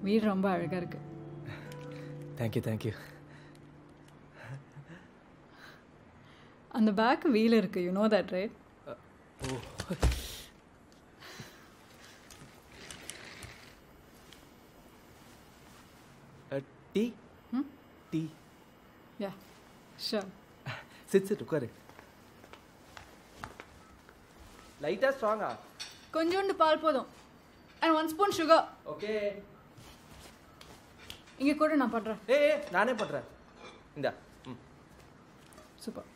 வீடு ரொம்ப அழகாக இருக்கு தேங்க்யூ தேங்க்யூ அந்த பேக் வீல் இருக்கு you know that right oh tea ம் tea yeah sure sit sit உட்காரு லைட்டா ஸ்ட்ராங்கா கொஞ்சோண்டு பால் போதும் and one spoon sugar okay இங்கே கூட நான் பண்ணுறேன் ஏ நானே பண்றேன் இந்தா ம் சூப்பர்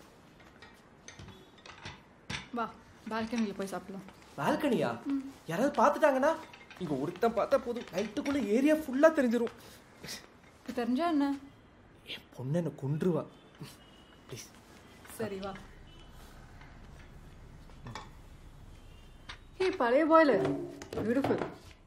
வா பால்கனியில் போய் சாப்பிடலாம் பால்கனியா யாராவது பார்த்துட்டாங்கன்னா இங்க ஒருத்தன் பார்த்தா போதும் நைட்டுக்குள்ள ஏரியா ஃபுல்லா தெரிஞ்சிரும் இப்போ தெரிஞ்சா என்ன என் பொண்ணு என்ன கொன்றுவா ப்ளீஸ் சரி வா ஹே பழைய பாய்லர் பியூட்டிஃபுல்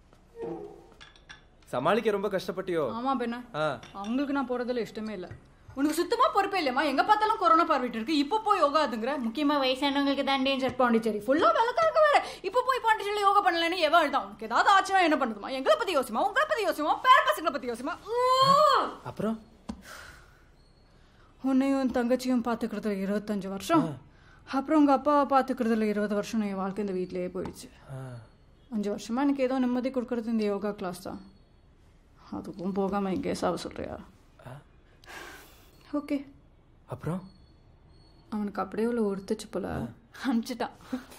சமாளிக்க ரொம்ப கஷ்டப்பட்டியோ ஆமாம் பெண்ணா ஆ அவங்களுக்கு நான் போகிறதுல இஷ்டமே இல்லை உனக்கு சுத்தமாக பொறுப்பே இல்லையம்மா எங்கே பார்த்தாலும் கொரோனா பரவிட்டு இருக்கு இப்போ போய் யோகா அதுங்கிற முக்கியமாக வயசானவங்களுக்கு தான் டேஞ்சர் பாண்டிச்சேரி ஃபுல்லாக விளக்காக வேற இப்போ போய் பாண்டிச்சேரியில் யோகா பண்ணலன்னு எவன் அழுதான் உனக்கு ஏதாவது ஆச்சுன்னா என்ன பண்ணுதுமா எங்களை பற்றி யோசிமா உங்களை பற்றி யோசிமா பேர பசங்களை பற்றி யோசிமா அப்புறம் உன்னையும் உன் தங்கச்சியும் பார்த்துக்கிறதுல இருபத்தஞ்சு வருஷம் அப்புறம் உங்கள் அப்பாவை பார்த்துக்கிறதுல இருபது வருஷம் என் வாழ்க்கை இந்த வீட்டிலேயே போயிடுச்சு ஆ, அஞ்சு வருஷமா எனக்கு ஏதோ நிம்மதி கொடுக்கறது இந்த யோகா கிளாஸ் தான் அதுக்கும் போகாமல் எங்கேயே சாவ சொல்கிறியா ஆ. ஓகே அப்புறம் அவனுக்கு அப்படியே உள்ள உறுத்துச்சு போல அனுப்பிச்சிட்டான்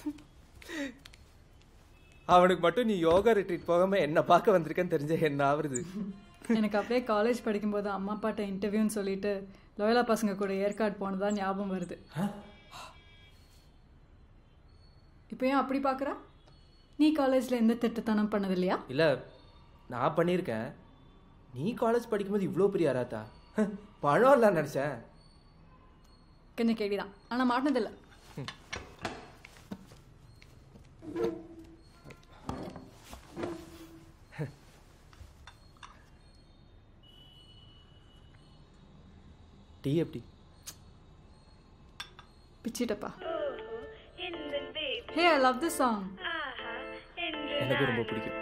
அவனுக்கு மட்டும் நீ யோகா ரிட்ரீட் போகாம என்ன பார்க்க வந்திருக்கேன்னு தெரிஞ்ச என்ன ஆவருது எனக்கு அப்படியே காலேஜ் படிக்கும்போது அம்மா அப்பாட்ட இன்டர்வியூன்னு சொல்லிட்டு லோயலா பசங்க கூட ஏற்காடு போனதா ஞாபகம் வருது இப்போ ஏன் அப்படி பார்க்குற நீ காலேஜில் எந்த திட்டத்தனம் பண்ணது இல்லையா இல்ல நான் பண்ணியிருக்கேன் நீ காலேஜ் படிக்கும்போது இவ்வளோ பெரிய அராத்தா பழம் இல்லை நினச்சேன் கொஞ்சம் கேள்விதான் ஆனால் மாட்டினதில்லை டீ எப்படி பிச்சிட்டப்பா hey I love this song எனக்கு ரொம்ப பிடிக்கும்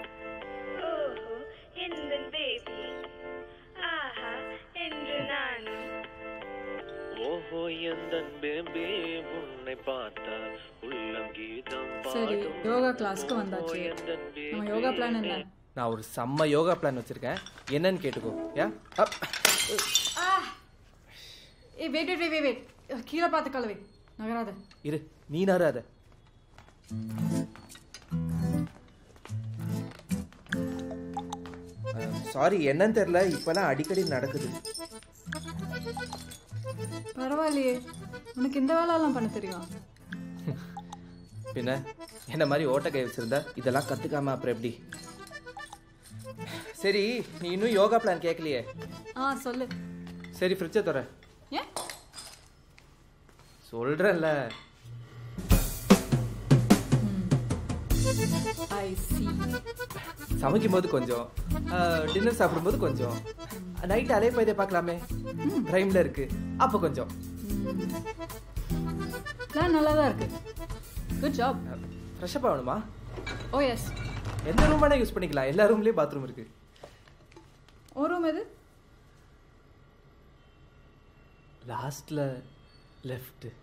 ஓஹோ எந்தன் பேபி உன்னை பார்த்தா உள்ளம் கீதம் சரி யோகா கிளாஸ்க்கு வந்தாச்சு நம்ம யோகா பிளான் என்ன நான் ஒரு செம்ம யோகா பிளான் வச்சிருக்கேன் என்னன்னு கேட்டுக்கோ யா அப். ஏ வெயிட் வெயிட் வெயிட் வெயிட் கீழே பார்த்து கலவை நகராத இரு நீ நறாத சாரி என்னன்னு தெரியல இப்பெல்லாம் அடிக்கடி நடக்குது பரவாயில்லையே உனக்கு இந்த வேலையெல்லாம் பண்ண தெரியும் பின்ன என்ன மாதிரி ஓட்டக்கை வச்சிருந்தா இதெல்லாம் கத்துக்காம அப்புறம் எப்படி சரி நீ இன்னும் யோகா பிளான் கேட்கலையே ஆ சொல்லு சரி ஃப்ரிட்ஜை தர ஏன் சொல்றேன்ல ஐ சி சமைக்கும் போது கொஞ்சம் டின்னர் சாப்பிடும்போது கொஞ்சம் நைட் அலைய போயதே பார்க்கலாமே பிரைம்ல இருக்கு அப்போ கொஞ்சம் பிளான் நல்லா தான் இருக்கு குட் ஜாப் ஃப்ரெஷ்அப் ஆகணுமா ஓ எஸ் எந்த ரூம் வேணா யூஸ் பண்ணிக்கலாம் எல்லா ரூம்லயும் பாத்ரூம் இருக்கு ஒரு ரூம் எது லாஸ்ட்ல லெஃப்ட்